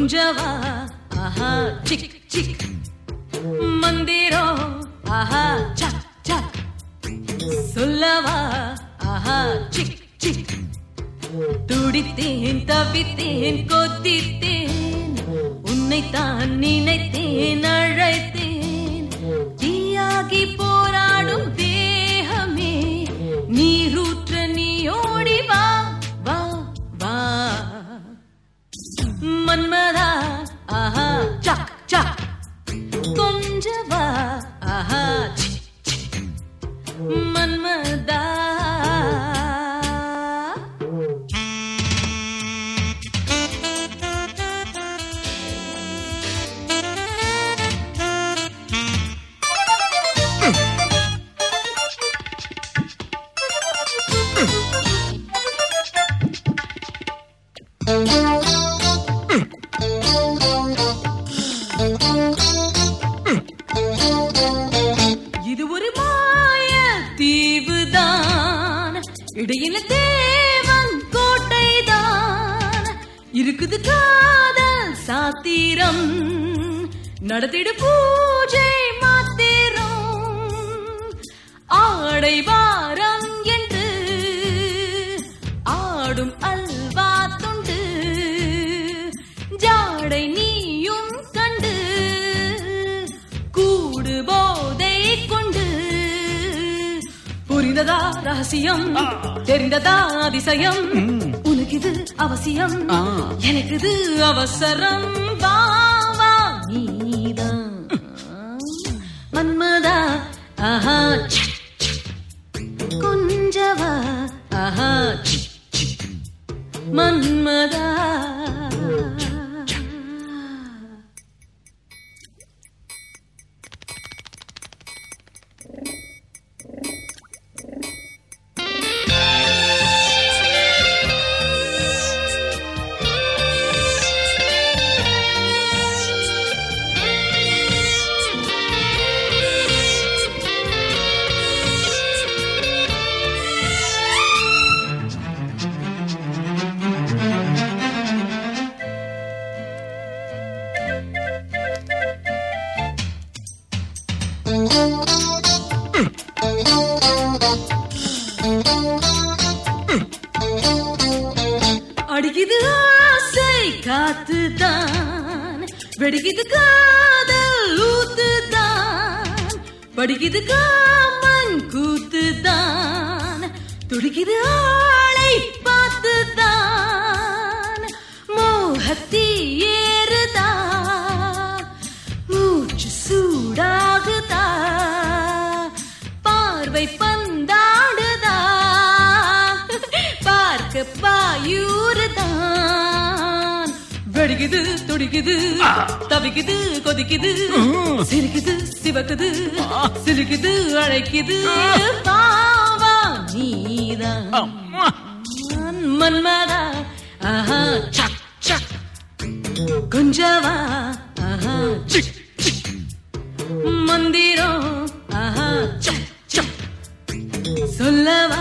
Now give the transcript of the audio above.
கொஞ்சவா ஆஹா சிக் சிக் மந்திரம் ஆஹா சக் சக் சொல்லவா ஆஹா சிக் சிக் துடித்தேன் தவித்தேன் கொத்தித்தேன் உன்னைத்தான் நினைத்தேன் அழைத்தேன் தீயாகி போராடும் தேகமே நீரூற்ற நீ ஓடி வா வா வா மன்மதா ஆஹா சக் சக் கொஞ்சவா ஆஹா சி, சி. மன்மதா இது ஒரு மாய தீவுதான் இடையில தேவன் கோட்டைதான் இருக்குது காதல் சாத்திரம் நடத்திடு பூஜை மாத்திரம் ஆடை வாரம் என்று ஆடும் அல்வா துண்டு ஜாடை நீயும் கண்டு கூடு போதை கொண்டு புரிந்ததா ரகசியம் தெரிந்ததா அதிசயம் உனக்கு இது அவசியம் ஆ. எனக்கு இது அவசரம் வா வா நீதான் மன்மதா ஆஹா சக், சக். கொஞ்சவா ஆஹா சி, சி. மன்மதா அடிக்குது ஆசை காத்துதான் வெடிக்குது காதல் ஊத்துதான் படிக்குது காமன் கூத்துதான் துடிக்குது ஆளை பார்த்துதான் மோகத்தி ஏறுதா மூச்சு சூடாகுதா பார்வை பந்தாடுதா பார்க்க பாயூறுதான் வெடிக்குது துடிக்குது தவிக்குது கொதிக்குது சிரிக்குது சிவக்குது சிரிக்குது அழைக்குது பாவா நீதான் அம்மா மன்மதா ஆஹா சக் சக் கொஞ்சவா ஆஹா சிக் சிக் மந்திரம் ஆஹா சக் சக் சொல்லவா